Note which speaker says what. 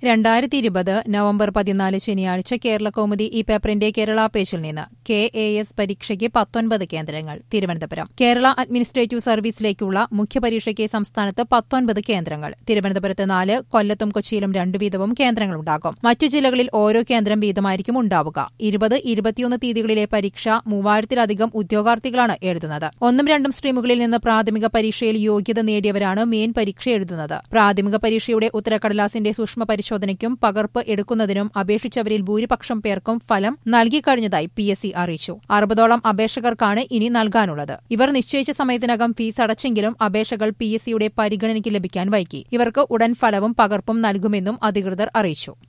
Speaker 1: രണ്ടായിരത്തി ഇരുപത് നവംബർ പതിനാല് ശനിയാഴ്ച കേരള കൗമുദി ഈ പേപ്പറിന്റെ കേരള പേജിൽ നിന്ന് കെ എ എസ് പരീക്ഷയ്ക്ക് പത്തൊൻപത് കേന്ദ്രങ്ങൾ തിരുവനന്തപുരം കേരള അഡ്മിനിസ്ട്രേറ്റീവ് സർവീസിലേക്കുള്ള മുഖ്യപരീക്ഷയ്ക്ക് സംസ്ഥാനത്ത് പത്തൊൻപത് കേന്ദ്രങ്ങൾ തിരുവനന്തപുരത്ത് നാല് കൊല്ലത്തും കൊച്ചിയിലും രണ്ടു വീതവും കേന്ദ്രങ്ങളുണ്ടാകും മറ്റു ജില്ലകളിൽ ഓരോ കേന്ദ്രം വീതമായിരിക്കും ഉണ്ടാവുക ഇരുപത് ഇരുപത്തിയൊന്ന് തീയതികളിലെ പരീക്ഷ മൂവായിരത്തിലധികം ഉദ്യോഗാർത്ഥികളാണ് എഴുതുന്നത് ഒന്നും രണ്ടും സ്ട്രീമുകളിൽ നിന്ന് പ്രാഥമിക പരീക്ഷയിൽ യോഗ്യത നേടിയവരാണ് മെയിൻ പരീക്ഷ എഴുതുന്നത് പ്രാഥമിക പരീക്ഷയുടെ ഉത്തരക്കടലാസിന്റെ സൂക്ഷ്മ പരിശോധനയ്ക്കും പകർപ്പ് എടുക്കുന്നതിനും അപേക്ഷിച്ചവരിൽ ഭൂരിപക്ഷം പേർക്കും ഫലം നൽകിക്കഴിഞ്ഞതായി പി എസ് സി അറിയിച്ചു അറുപതോളം അപേക്ഷകർക്കാണ് ഇനി നൽകാനുള്ളത് ഇവർ നിശ്ചയിച്ച സമയത്തിനകം ഫീസ് അടച്ചെങ്കിലും അപേക്ഷകൾ പി എസ് സിയുടെ പരിഗണനയ്ക്ക് ലഭിക്കാൻ വൈകി ഇവർക്ക് ഉടൻ ഫലവും പകർപ്പും നൽകുമെന്നും അധികൃതർ അറിയിച്ചു